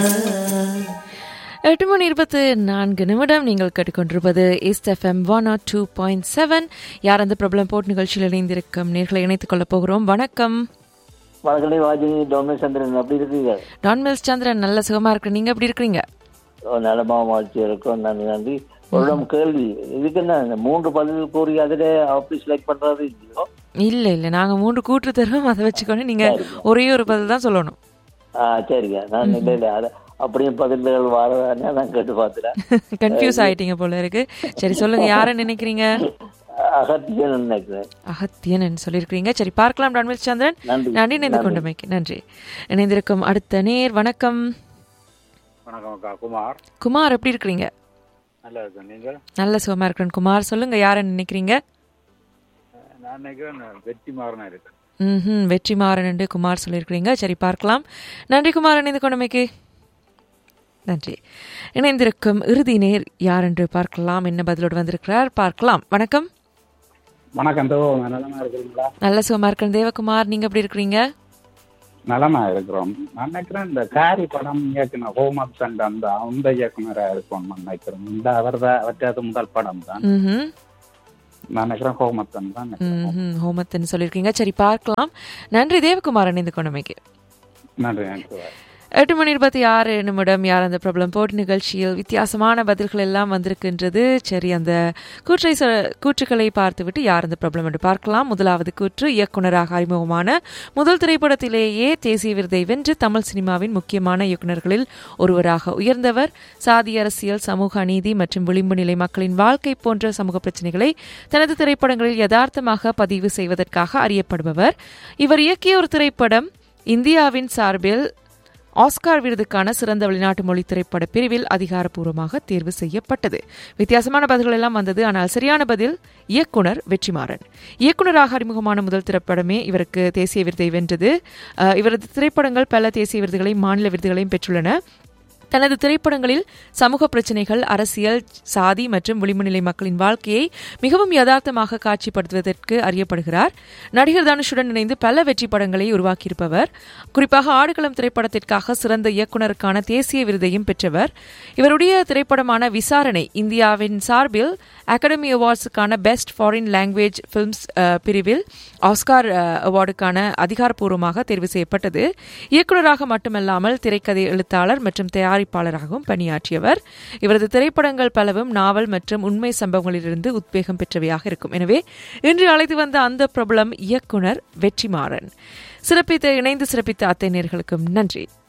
எட்டு மணி இருபத்து நான்கு நிமிடம் நீங்கள் கேட்டுக்கொண்டிருப்பது east FM one R two point seven யார் அந்த பிரபலம் போட் நிகழ்ச்சியில் இணைந்திருக்கும் நேர்களை இணைத்துக் கொள்ளப் போகிறோம் வணக்கம் வணக்கம் வாஜினி டொமினிக் சந்திரன் அப்படி இருக்கீங்க டான்மெல்ஸ் சந்திரன் நல்ல சுகமா இருக்கு நீங்க எப்படி இருக்கிறீங்க ஓ, நலமா வாழ்ச்சி இருக்கும் நன்றி நன்றி ஒரு கேள்வி இதுக்கு என்ன இந்த மூன்று பதில் கூறி அதில் ஆஃபீஸ் லைக் பண்றது இல்லையோ இல்ல இல்ல நாங்க மூன்று கூற்று தருவோம் அதை வச்சுக்கொண்டு நீங்க ஒரே ஒரு பதில் தான் சொல்லணும் ஆ சரிங்க நான் இல்லை இல்லை அதை அப்படியே பதில்கள் வரதானே நான் கேட்டு பார்த்துட்டேன் கன்ஃபியூஸ் ஆயிட்டீங்க போல இருக்கு சரி சொல்லுங்க யாரை நினைக்கிறீங்க அகத்தியன் நினைக்கிறேன் அகத்தியன் சொல்லியிருக்கிறீங்க சரி பார்க்கலாம் டான்மெல்ஸ் சந்திரன் நன்றி. நன்றி இணைந்து கொண்டமைக்கு நன்றி இணைந்திருக்கும் அடுத்த நேர் வணக்கம் வணக்கம் அக்கா குமார் குமார் எப்படி இருக்கிறீங்க நல்லா இருக்கேன் நீங்கள் நல்ல சுகமா இருக்கிறேன் குமார் சொல்லுங்க யாரை நினைக்கிறீங்க நான் நினைக்கிறேன் வெற்றி மாறனா இருக்கு ம் வெற்றிமாறன் என்று குமார் சொல்லியிருக்கிறீங்க சரி பார்க்கலாம் நன்றி குமார் இணைந்து கொண்டமைக்கு நன்றி இணைந்திருக்கும் இறுதி நேர் யார் என்று பார்க்கலாம் என்ன பதிலோடு வந்திருக்கிறார் பார்க்கலாம் வணக்கம் வணக்கம் தோ நலமா இருக்கிறீங்களா நல்ல சுகமா இருக்கிறேன் தேவகுமார் நீங்க எப்படி இருக்கிறீங்க நலமா இருக்கிறோம் நான் நினைக்கிறேன் இந்த காரி படம் இயக்குனர் ஹோம் அண்ட் அந்த அந்த இயக்குனரா இருக்கும் நினைக்கிறேன் இந்த அவர் தான் அவற்றது முதல் படம் தான் ம்ஹும். நான் நினைக்கிறேன் ஹோம் அப்சன் தான் நினைக்கிறேன். ம்ஹும். ஹோமத்துன்னு சொல்லியிருக்கீங்க சரி பார்க்கலாம் நன்றி தேவகுமார் இணைந்து கொண்டமைக்கு நன்றி நன்றி எட்டு மணி இருபத்தி ஆறு நிமிடம் யார் அந்த பிரபலம் போட் நிகழ்ச்சியில் வித்தியாசமான பதில்கள் எல்லாம் வந்திருக்கின்றது சரி அந்த கூற்றை சொ- கூற்றுக்களை பார்த்துவிட்டு யார் அந்த பிரபலம் என்று பார்க்கலாம் முதலாவது கூற்று இயக்குனராக அறிமுகமான முதல் திரைப்படத்திலேயே தேசிய விருதை வென்று தமிழ் சினிமாவின் முக்கியமான இயக்குனர்களில் ஒருவராக உயர்ந்தவர் சாதி அரசியல் சமூக அநீதி மற்றும் விளிம்பு நிலை மக்களின் வாழ்க்கை போன்ற சமூக பிரச்சனைகளை தனது திரைப்படங்களில் யதார்த்தமாக பதிவு செய்வதற்காக அறியப்படுபவர் இவர் இயக்கிய ஒரு திரைப்படம் இந்தியாவின் சார்பில் ஆஸ்கார் விருதுக்கான சிறந்த வெளிநாட்டு மொழி திரைப்பட பிரிவில் அதிகாரப்பூர்வமாக தேர்வு செய்யப்பட்டது வித்தியாசமான பதில்கள் எல்லாம் வந்தது ஆனால் சரியான பதில் இயக்குனர் வெற்றிமாறன் இயக்குனராக அறிமுகமான முதல் திரைப்படமே இவருக்கு தேசிய விருதை வென்றது அஹ், இவரது திரைப்படங்கள் பல தேசிய விருதுகளை மாநில விருதுகளையும் பெற்றுள்ளன தனது திரைப்படங்களில் சமூக பிரச்சினைகள் அரசியல் சாதி மற்றும் விளிம்பு நிலை மக்களின் வாழ்க்கையை மிகவும் யதார்த்தமாக காட்சிப்படுத்துவதற்கு அறியப்படுகிறார் நடிகர் தனுஷுடன் இணைந்து பல வெற்றி படங்களை உருவாக்கியிருப்பவர் குறிப்பாக ஆடுகளம் திரைப்படத்திற்காக சிறந்த இயக்குனருக்கான தேசிய விருதையும் பெற்றவர் இவருடைய திரைப்படமான விசாரணை இந்தியாவின் சார்பில் அகாடமி அவார்ட்ஸுக்கான பெஸ்ட் ஃபாரின் லாங்குவேஜ் ஃபிலிம்ஸ் பிரிவில் ஆஸ்கார் அஹ், அவார்டுக்கான அதிகாரப்பூர்வமாக தேர்வு செய்யப்பட்டது இயக்குனராக மட்டுமல்லாமல் திரைக்கதை எழுத்தாளர் மற்றும் தயாரிப்பாளராகவும் பணியாற்றியவர் இவரது திரைப்படங்கள் பலவும் நாவல் மற்றும் உண்மை சம்பவங்களிலிருந்து உத்வேகம் பெற்றவையாக இருக்கும் எனவே இன்று அழைத்து வந்த அந்த பிரபலம் இயக்குனர் வெற்றிமாறன் சிறப்பித்த இணைந்து சிறப்பித்த அத்தை நேர்களுக்கும் நன்றி